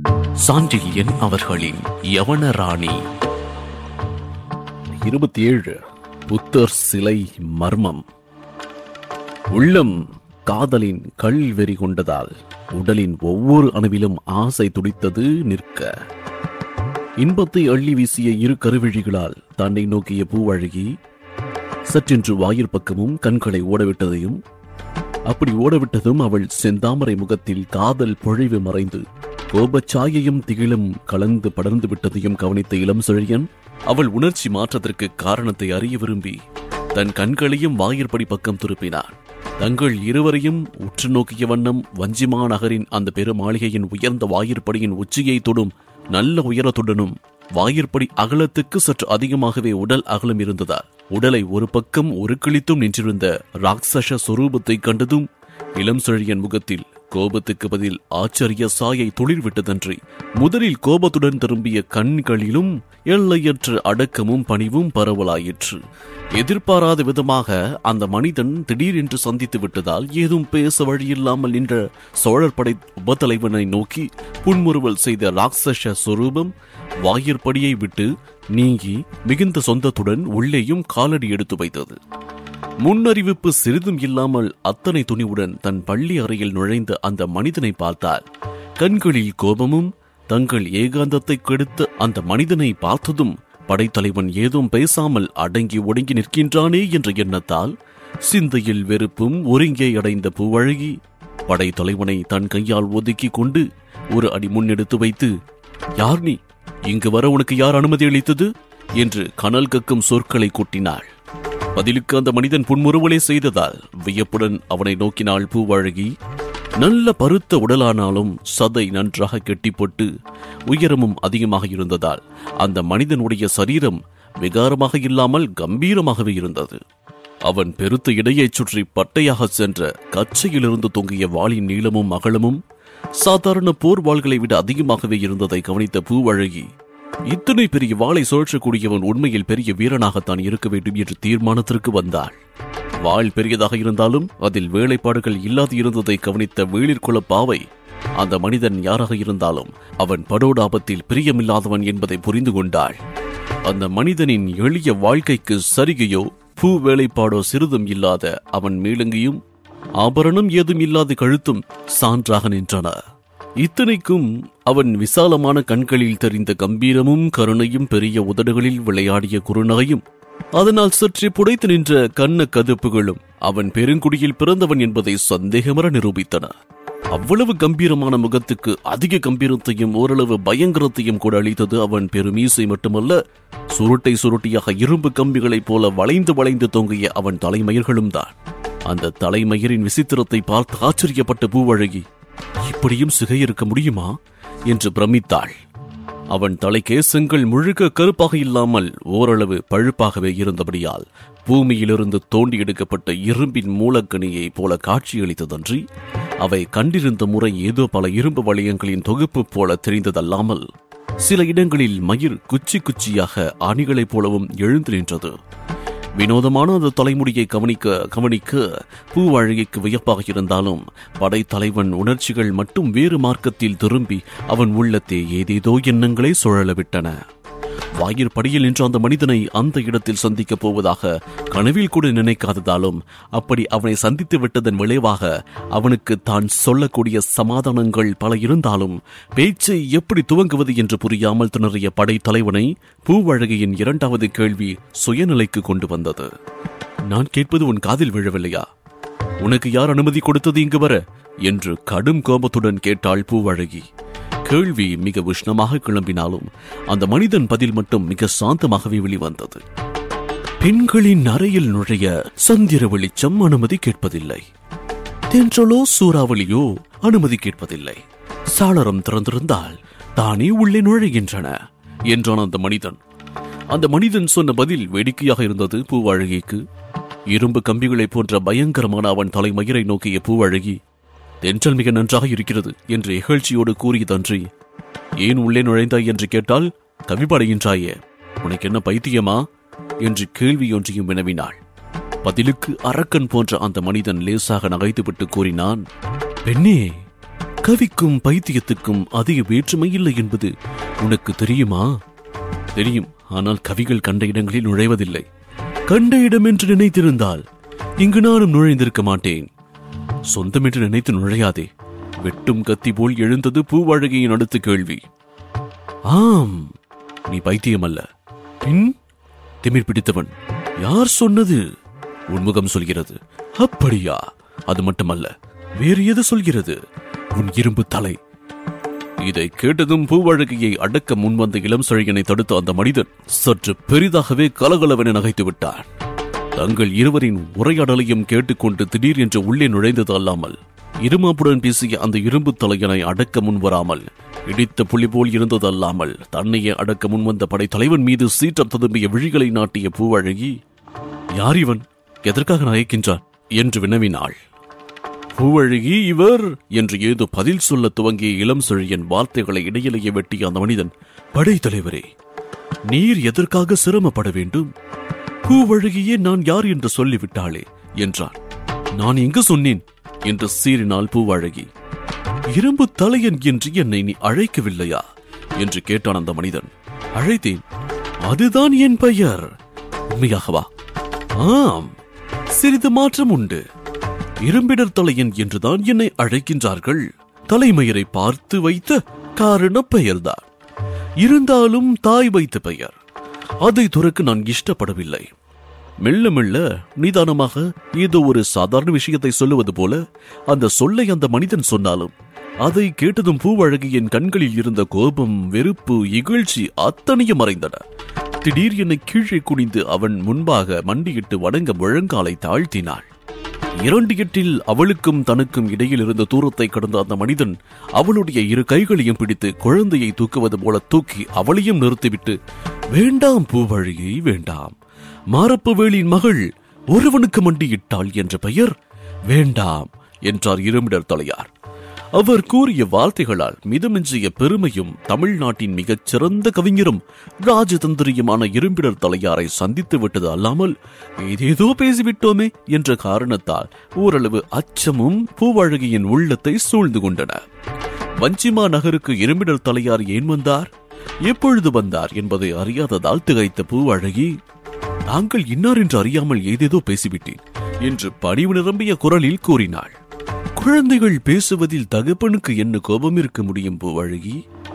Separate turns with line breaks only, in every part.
சாண்டில்யன் அவர்களின் யவனராணி இருபத்தி ஏழு புத்தர் சிலை மர்மம் உள்ளம் காதலின் கல்வெறி கொண்டதால் உடலின் ஒவ்வொரு அணுவிலும் ஆசை துடித்தது நிற்க இன்பத்தை அள்ளி வீசிய இரு கருவிழிகளால் தன்னை நோக்கிய பூவழகி சற்றென்று வாயில் பக்கமும் கண்களை ஓடவிட்டதையும் அப்படி ஓடவிட்டதும் அவள் செந்தாமரை முகத்தில் காதல் பொழிவு மறைந்து கோபச்சாயையும் திகிலும் கலந்து படர்ந்து விட்டதையும் கவனித்த இளம் செழியன் அவள் உணர்ச்சி மாற்றத்திற்கு காரணத்தை அறிய விரும்பி தன் கண்களையும் வாயிற்படி பக்கம் திருப்பினான் தங்கள் இருவரையும் உற்று நோக்கிய வண்ணம் வஞ்சிமா நகரின் அந்த பெரு மாளிகையின் உயர்ந்த வாயிற்படியின் உச்சியை தொடும் நல்ல உயரத்துடனும் வாயிற்படி அகலத்துக்கு சற்று அதிகமாகவே உடல் அகலம் இருந்ததால் உடலை ஒரு பக்கம் ஒரு கிழித்தும் நின்றிருந்த ராட்சச சொரூபத்தை கண்டதும் இளம் செழியன் முகத்தில் கோபத்துக்கு பதில் ஆச்சரிய சாயை துளிர்விட்டதன்றி முதலில் கோபத்துடன் திரும்பிய கண்களிலும் எல்லையற்ற அடக்கமும் பணிவும் பரவலாயிற்று எதிர்பாராத விதமாக அந்த மனிதன் திடீரென்று சந்தித்து விட்டதால் ஏதும் பேச வழியில்லாமல் நின்ற சோழர் படை உபத்தலைவனை நோக்கி புன்முறுவல் செய்த ராட்சச சொரூபம் வாயிற்படியை விட்டு நீங்கி மிகுந்த சொந்தத்துடன் உள்ளேயும் காலடி எடுத்து வைத்தது முன்னறிவிப்பு சிறிதும் இல்லாமல் அத்தனை துணிவுடன் தன் பள்ளி அறையில் நுழைந்த அந்த மனிதனை பார்த்தால் கண்களில் கோபமும் தங்கள் ஏகாந்தத்தை கெடுத்த அந்த மனிதனை பார்த்ததும் படைத்தலைவன் ஏதும் பேசாமல் அடங்கி ஒடுங்கி நிற்கின்றானே என்ற எண்ணத்தால் சிந்தையில் வெறுப்பும் ஒருங்கே அடைந்த பூவழகி படைத்தலைவனை தன் கையால் ஒதுக்கி கொண்டு ஒரு அடி முன்னெடுத்து வைத்து யார் நீ இங்கு வர உனக்கு யார் அனுமதி அளித்தது என்று கனல் கக்கும் சொற்களை கொட்டினாள் பதிலுக்கு அந்த மனிதன் புன்முறுவலே செய்ததால் வியப்புடன் அவனை நோக்கினாள் பூவழகி நல்ல பருத்த உடலானாலும் சதை நன்றாக கெட்டிப்பட்டு உயரமும் அதிகமாக இருந்ததால் அந்த மனிதனுடைய சரீரம் விகாரமாக இல்லாமல் கம்பீரமாகவே இருந்தது அவன் பெருத்த இடையைச் சுற்றி பட்டையாக சென்ற கச்சையிலிருந்து தொங்கிய வாளின் நீளமும் அகலமும் சாதாரண போர் வாள்களை விட அதிகமாகவே இருந்ததை கவனித்த பூவழகி இத்தனை பெரிய வாளை சுழற்றக்கூடியவன் உண்மையில் பெரிய வீரனாகத்தான் இருக்க வேண்டும் என்று தீர்மானத்திற்கு வந்தாள் வாள் பெரியதாக இருந்தாலும் அதில் வேலைப்பாடுகள் இல்லாது இருந்ததை கவனித்த வேளிர்குல பாவை அந்த மனிதன் யாராக இருந்தாலும் அவன் படோடாபத்தில் பிரியமில்லாதவன் என்பதை புரிந்து கொண்டாள் அந்த மனிதனின் எளிய வாழ்க்கைக்கு சரிகையோ பூ வேலைப்பாடோ சிறிதும் இல்லாத அவன் மேலங்கியும் ஆபரணம் ஏதும் இல்லாத கழுத்தும் சான்றாக நின்றன இத்தனைக்கும் அவன் விசாலமான கண்களில் தெரிந்த கம்பீரமும் கருணையும் பெரிய உதடுகளில் விளையாடிய குறுநகையும் அதனால் சற்றே புடைத்து நின்ற கண்ண கதுப்புகளும் அவன் பெருங்குடியில் பிறந்தவன் என்பதை சந்தேகமர நிரூபித்தன அவ்வளவு கம்பீரமான முகத்துக்கு அதிக கம்பீரத்தையும் ஓரளவு பயங்கரத்தையும் கூட அளித்தது அவன் பெருமீசை மட்டுமல்ல சுருட்டை சுருட்டியாக இரும்பு கம்பிகளைப் போல வளைந்து வளைந்து தொங்கிய அவன் தலைமயிர்களும் தான் அந்த தலைமயிரின் விசித்திரத்தை பார்த்து ஆச்சரியப்பட்ட பூவழகி இப்படியும் சிகை இருக்க முடியுமா என்று பிரமித்தாள் அவன் தலைக்கேசங்கள் முழுக்க கருப்பாக இல்லாமல் ஓரளவு பழுப்பாகவே இருந்தபடியால் பூமியிலிருந்து தோண்டி எடுக்கப்பட்ட இரும்பின் மூலக்கணியைப் போல காட்சியளித்ததன்றி அவை கண்டிருந்த முறை ஏதோ பல இரும்பு வளையங்களின் தொகுப்பு போல தெரிந்ததல்லாமல் சில இடங்களில் மயிர் குச்சி குச்சியாக ஆணிகளைப் போலவும் எழுந்து நின்றது வினோதமான அந்த தலைமுடியை கவனிக்க கவனிக்க பூவாழகிக்கு வியப்பாக இருந்தாலும் படைத்தலைவன் உணர்ச்சிகள் மட்டும் வேறு மார்க்கத்தில் திரும்பி அவன் உள்ளத்தே ஏதேதோ எண்ணங்களை சுழலவிட்டன வாயிற்படியில் நின்ற அந்த மனிதனை அந்த இடத்தில் சந்திக்கப் போவதாக கனவில் கூட நினைக்காததாலும் அப்படி அவனை சந்தித்து விட்டதன் விளைவாக அவனுக்கு தான் சொல்லக்கூடிய சமாதானங்கள் பல இருந்தாலும் பேச்சை எப்படி துவங்குவது என்று புரியாமல் திணறிய படைத்தலைவனை பூவழகியின் இரண்டாவது கேள்வி சுயநிலைக்கு கொண்டு வந்தது நான் கேட்பது உன் காதில் விழவில்லையா உனக்கு யார் அனுமதி கொடுத்தது இங்கு வர என்று கடும் கோபத்துடன் கேட்டாள் பூவழகி கேள்வி மிக உஷ்ணமாக கிளம்பினாலும் அந்த மனிதன் பதில் மட்டும் மிக சாந்தமாகவே வெளிவந்தது பெண்களின் அறையில் நுழைய சந்திர வெளிச்சம் அனுமதி கேட்பதில்லை தென்றலோ சூறாவளியோ அனுமதி கேட்பதில்லை சாளரம் திறந்திருந்தால் தானே உள்ளே நுழைகின்றன என்றான் அந்த மனிதன் அந்த மனிதன் சொன்ன பதில் வேடிக்கையாக இருந்தது பூவழகிக்கு இரும்பு கம்பிகளைப் போன்ற பயங்கரமான அவன் தலைமயிரை நோக்கிய பூவழகி தென்றல் மிக நன்றாக இருக்கிறது என்று இகழ்ச்சியோடு கூறியதன்றி ஏன் உள்ளே நுழைந்தாய் என்று கேட்டால் கவிப்படைகின்றாயே உனக்கு என்ன பைத்தியமா என்று கேள்வி ஒன்றையும் வினவினாள் பதிலுக்கு அரக்கன் போன்ற அந்த மனிதன் லேசாக நகைத்துவிட்டு கூறினான் பெண்ணே கவிக்கும் பைத்தியத்துக்கும் அதிக வேற்றுமை இல்லை என்பது உனக்கு தெரியுமா தெரியும் ஆனால் கவிகள் கண்ட இடங்களில் நுழைவதில்லை கண்ட இடம் என்று நினைத்திருந்தால் இங்கு நானும் நுழைந்திருக்க மாட்டேன் சொந்தம் என்று நினைத்து நுழையாதே வெட்டும் கத்தி போல் எழுந்தது பூவழகியின் அடுத்த கேள்வி ஆம் நீ பைத்தியம் அல்ல பின் திமிர் பிடித்தவன் யார் சொன்னது உன்முகம் சொல்கிறது அப்படியா அது மட்டுமல்ல வேறு எது சொல்கிறது உன் இரும்பு தலை இதை கேட்டதும் பூவழகியை அடக்க முன்வந்த இளம் செழியனை தடுத்த அந்த மனிதன் சற்று பெரிதாகவே கலகலவென நகைத்து விட்டான் தங்கள் இருவரின் உரையாடலையும் கேட்டுக்கொண்டு திடீர் என்று உள்ளே நுழைந்தது அல்லாமல் இருமாப்புடன் பேசிய அந்த இரும்பு தலையனை அடக்க முன்வராமல் இடித்த புலி போல் இருந்தது அல்லாமல் தன்னையே அடக்க முன்வந்த படைத்தலைவன் மீது சீற்றம் ததும்பிய விழிகளை நாட்டிய பூவழகி யார் இவன் எதற்காக நகைக்கின்றான் என்று வினவினாள் பூவழகி இவர் என்று ஏதோ பதில் சொல்ல துவங்கிய இளம் செழியன் வார்த்தைகளை இடையிலேயே வெட்டிய அந்த மனிதன் படைத்தலைவரே நீர் எதற்காக சிரமப்பட வேண்டும் பூவழகியே நான் யார் என்று சொல்லிவிட்டாளே என்றான் நான் எங்கு சொன்னேன் என்று சீறினாள் பூவழகி இரும்பு தலையன் என்று என்னை நீ அழைக்கவில்லையா என்று கேட்டான் அந்த மனிதன் அழைத்தேன் அதுதான் என் பெயர் உண்மையாகவா ஆம் சிறிது மாற்றம் உண்டு இரும்பிடர் தலையன் என்றுதான் என்னை அழைக்கின்றார்கள் தலைமயிரை பார்த்து வைத்த காரண பெயர்தான் இருந்தாலும் தாய் வைத்த பெயர் அதை துறக்க நான் இஷ்டப்படவில்லை மெல்ல மெல்ல நிதானமாக ஏதோ ஒரு சாதாரண விஷயத்தை சொல்லுவது போல அந்த சொல்லை அந்த மனிதன் சொன்னாலும் அதை கேட்டதும் பூவழகியின் கண்களில் இருந்த கோபம் வெறுப்பு இகழ்ச்சி அத்தனையும் மறைந்தன திடீர் என்னை கீழே குனிந்து அவன் முன்பாக மண்டியிட்டு வணங்க முழங்காலை தாழ்த்தினாள் இரண்டு எட்டில் அவளுக்கும் தனக்கும் இடையில் இருந்த தூரத்தை கடந்த அந்த மனிதன் அவளுடைய இரு கைகளையும் பிடித்து குழந்தையை தூக்குவது போல தூக்கி அவளையும் நிறுத்திவிட்டு வேண்டாம் பூவழியை வேண்டாம் மாரப்பு வேளின் மகள் ஒருவனுக்கு மண்டியிட்டாள் என்ற பெயர் வேண்டாம் என்றார் இருமிடர் தலையார் அவர் கூறிய வார்த்தைகளால் மிதமிஞ்சிய பெருமையும் தமிழ்நாட்டின் மிகச் சிறந்த கவிஞரும் ராஜதந்திரியுமான இரும்பிடர் தலையாரை சந்தித்து விட்டது அல்லாமல் ஏதேதோ பேசிவிட்டோமே என்ற காரணத்தால் ஓரளவு அச்சமும் பூவழகியின் உள்ளத்தை சூழ்ந்து கொண்டன வஞ்சிமா நகருக்கு இரும்பிடர் தலையார் ஏன் வந்தார் எப்பொழுது வந்தார் என்பதை அறியாததால் திகைத்த பூவழகி தாங்கள் இன்னார் என்று அறியாமல் ஏதேதோ பேசிவிட்டேன் என்று பணிவு நிரம்பிய குரலில் கூறினாள் குழந்தைகள் பேசுவதில் தகப்பனுக்கு என்ன கோபம் இருக்க முடியும் பூவழகி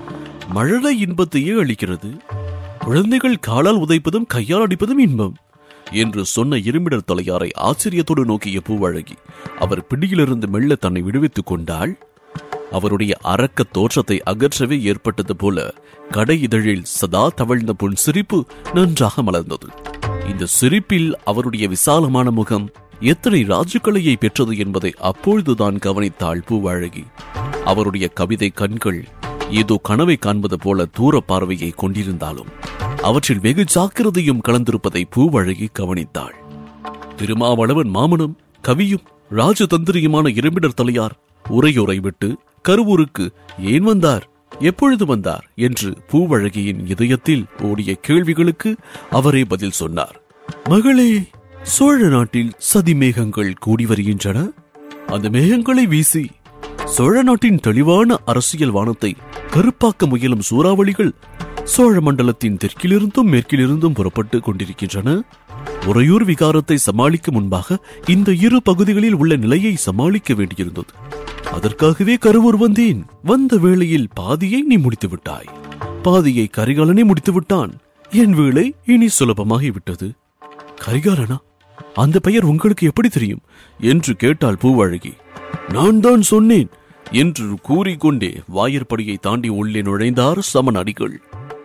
மழலை இன்பத்தையே அளிக்கிறது குழந்தைகள் காலால் உதைப்பதும் கையால் அடிப்பதும் இன்பம் என்று சொன்ன இருமிடர் தலையாரை ஆச்சரியத்தோடு நோக்கிய பூவழகி அவர் பிடியிலிருந்து மெல்ல தன்னை விடுவித்துக் கொண்டாள் அவருடைய அரக்க தோற்றத்தை அகற்றவே ஏற்பட்டது போல கடை இதழில் சதா தவழ்ந்த புன் சிரிப்பு நன்றாக மலர்ந்தது இந்த சிரிப்பில் அவருடைய விசாலமான முகம் எத்தனை ராஜுக்கலையை பெற்றது என்பதை அப்பொழுதுதான் கவனித்தாள் பூவழகி அவருடைய கவிதை கண்கள் ஏதோ கனவை காண்பது போல தூர பார்வையை கொண்டிருந்தாலும் அவற்றில் வெகு ஜாக்கிரதையும் கலந்திருப்பதை பூவழகி கவனித்தாள் திருமாவளவன் மாமனும் கவியும் ராஜதந்திரியுமான இரும்பிடர் தலையார் உரையுரை விட்டு கருவூருக்கு ஏன் வந்தார் எப்பொழுது வந்தார் என்று பூவழகியின் இதயத்தில் ஓடிய கேள்விகளுக்கு அவரே பதில் சொன்னார் மகளே சோழ நாட்டில் சதி மேகங்கள் கூடி வருகின்றன அந்த மேகங்களை வீசி சோழ நாட்டின் தெளிவான அரசியல் வானத்தை கருப்பாக்க முயலும் சூறாவளிகள் சோழ மண்டலத்தின் தெற்கிலிருந்தும் மேற்கிலிருந்தும் புறப்பட்டு கொண்டிருக்கின்றன உறையூர் விகாரத்தை சமாளிக்க முன்பாக இந்த இரு பகுதிகளில் உள்ள நிலையை சமாளிக்க வேண்டியிருந்தது அதற்காகவே கருவூர் வந்தேன் வந்த வேளையில் பாதியை நீ முடித்து விட்டாய் பாதியை கரிகாலனே முடித்து விட்டான் என் வேலை இனி சுலபமாகிவிட்டது கரிகாலனா அந்த பெயர் உங்களுக்கு எப்படி தெரியும் என்று கேட்டாள் பூவழகி நான் தான் சொன்னேன் என்று கூறிக்கொண்டே வாயிற்படியை தாண்டி உள்ளே நுழைந்தார் சமன் அடிகள்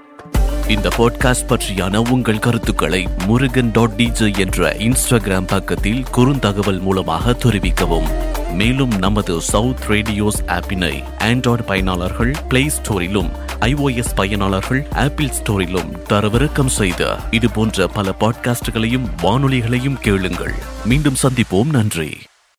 இந்த பாட்காஸ்ட் பற்றியான உங்கள் கருத்துக்களை முருகன் டாட் டிஜே என்ற இன்ஸ்டாகிராம் பக்கத்தில் குறுந்தகவல் மூலமாக தெரிவிக்கவும் மேலும் நமது சவுத் ரேடியோஸ் ஆப்பினை ஆண்ட்ராய்டு பயனாளர்கள் பிளே ஸ்டோரிலும் iOS பயனாளர்கள் ஆப்பிள் ஸ்டோரிலும் தரவிறக்கம் செய்த இது போன்ற பல பாட்காஸ்டுகளையும் வானொலிகளையும் கேளுங்கள் மீண்டும் சந்திப்போம் நன்றி